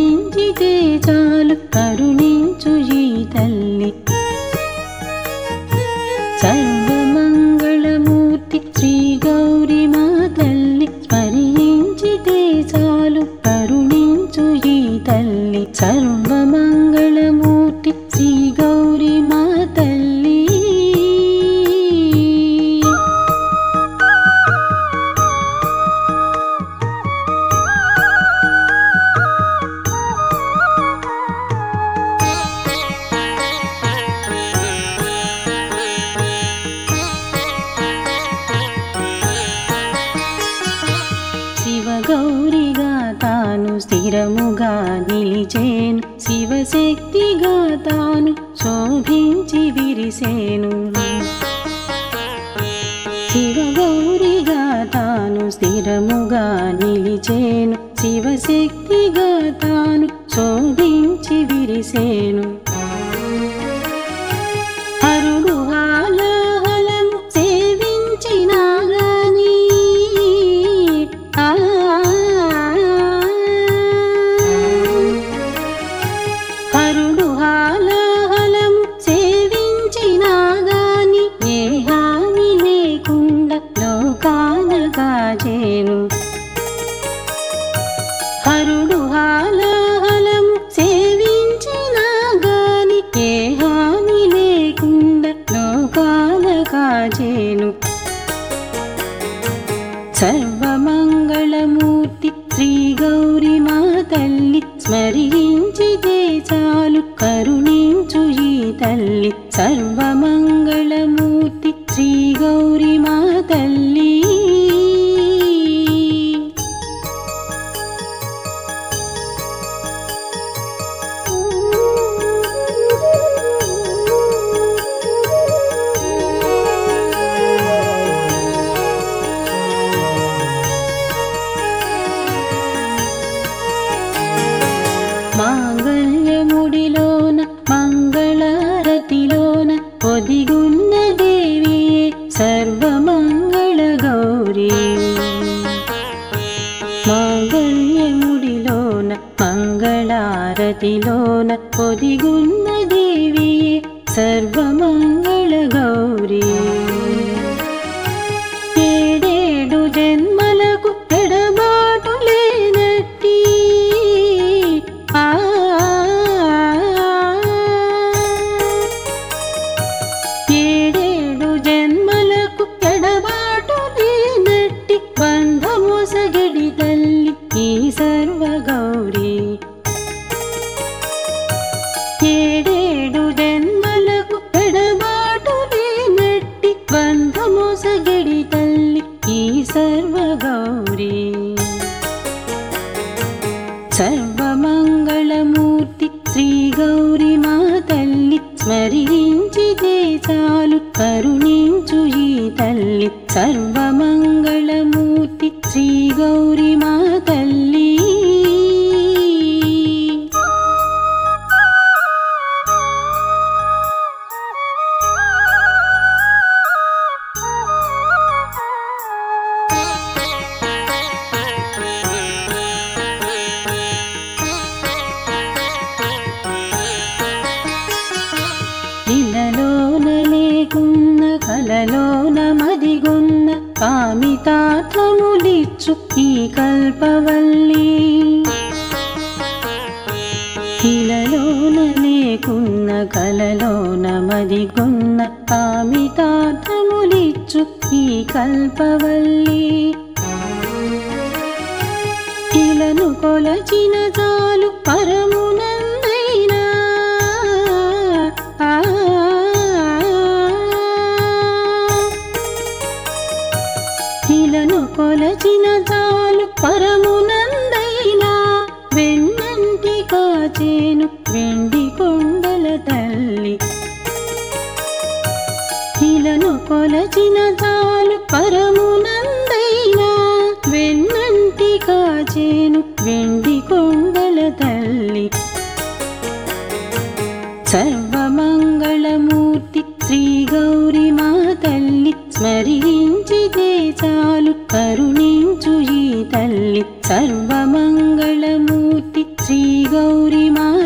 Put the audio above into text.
స్మరించితే చాలు కరుణించు ఈ తల్లి సర్వమంగళమూర్తి శ్రీ గౌరి మా తల్లి స్మరించితే చాలు కరుణించు ఈ తల్లి సర్వమంగళమూర్తి శ్రీ గౌరి మా తల్లి శివగౌరిగా తాను స్థిరముగా నిలిచేను శివశక్తిగా తాను శోభించి విరిసేను శివగౌరిగా తాను స్థిరముగా నిలిచేను శివశక్తిగా తాను శోభించి విరిసేను హరుడు హాలాహలం సేవించినా గాని ఆ హరుడు హాలాహలం సేవించినా గాని ఏ హాని లేకుండా లోకాన కాజేను హరుడు హాలాహలం సేవించినా గాని ఏ హాని లేకుండా లోకాల కాజేను సర్వమంగళమూర్తి శ్రీ గౌరి మా తల్లి స్మరించితే చాలు కరుణించు ఈ తల్లి సర్వమంగళమూర్తి శ్రీ గౌరి మా తల్లి మాంగళ్యముడిలోన మంగళారతిలోన ఒదిగున్న దేవియే సర్వమంగళ గౌరీ మాంగళ్యముడిలోన మంగళారతిలోన ఒదిగున్న దేవియే సర్వమంగళ గౌరీ ఏడేడు జన్మలకు ఎడబాటు లేనట్టి ఆ ఏడేడు జన్మలకు ఎడబాటు లేనట్టి బంధమోసగడి తల్లి ఈ సర్వ గౌరీ ఏడేడు జన్మలకు ఎడబాటు లేనట్టి బంధమోసగడి తల్లి ఈ సర్వ గౌరీ సర్వమంగళమూర్తి శ్రీ గౌరి మా తల్లి స్మరించితే చాలు కరుణించు ఈ తల్లి సర్వమంగళమూర్తి శ్రీ గౌరి మా తల్లి ఇలలోన లేకున్న కలలోన మదిగున్న కామితార్థములిచ్చు ఈ కల్పవల్లి ఇలలోన లేకున్న కలలోన మదిగున్న కామితార్థములిచ్చు ఈ కల్పవల్లి ఇలను కొలచిన చాలు పరమునందైనా ఆ ఇలను కొలచిన చాలు పరమునందైనా వెన్నంటి కాచేను వెండి కొండల తల్లి ఇలను కొలచిన చాలు పరమునందైనా వెన్నంటి కాచేను వెండి కొండల తల్లి సర్వమంగళమూర్తి శ్రీ గౌరి మా తల్లి స్మరించితే చాలు కరుణించు ఈ తల్లి సర్వమంగళమూర్తి శ్రీ గౌరి మా